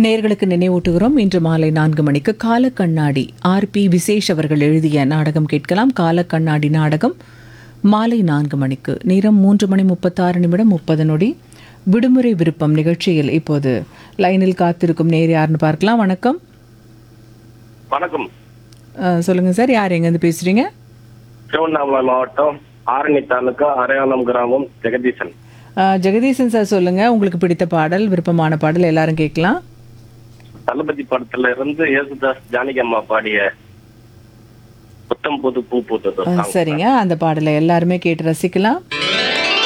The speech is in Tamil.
நேர்களுக்கு நினைவூட்டுகிறோம் இன்று மாலை நான்கு மணிக்கு காலக்கண்ணாடி ஆர் பி விசேஷ் அவர்கள் எழுதிய நாடகம் கேட்கலாம் காலக்கண்ணாடி நாடகம் மாலை நான்கு மணிக்கு நேரம் மூன்று மணி முப்பத்தாறு நிமிடம் முப்பது நொடி விடுமுறை விருப்பம் நிகழ்ச்சியில் இப்போது லைனில் காத்திருக்கும் நேர் யாருன்னு பார்க்கலாம் வணக்கம் வணக்கம் அஹ், சொல்லுங்க சார் யார் எங்கேருந்து பேசுறீங்க திருவண்ணாமலை மாவட்டம் ஆரணி தாலுகா அரையாளம் கிராமம் ஜெகதீசன் அஹ், ஜெகதீசன் சார் சொல்லுங்க உங்களுக்கு பிடித்த பாடல் விருப்பமான பாடல் எல்லாரும் கேட்கலாம் தளபதி படத்துல இருந்து யேசுதாஸ் ஜானகி அம்மா பாடிய புத்தம் புது பூ பூத்தது அஹ், சரிங்க அந்த பாடலை எல்லாருமே கேட்டு ரசிக்கலாம்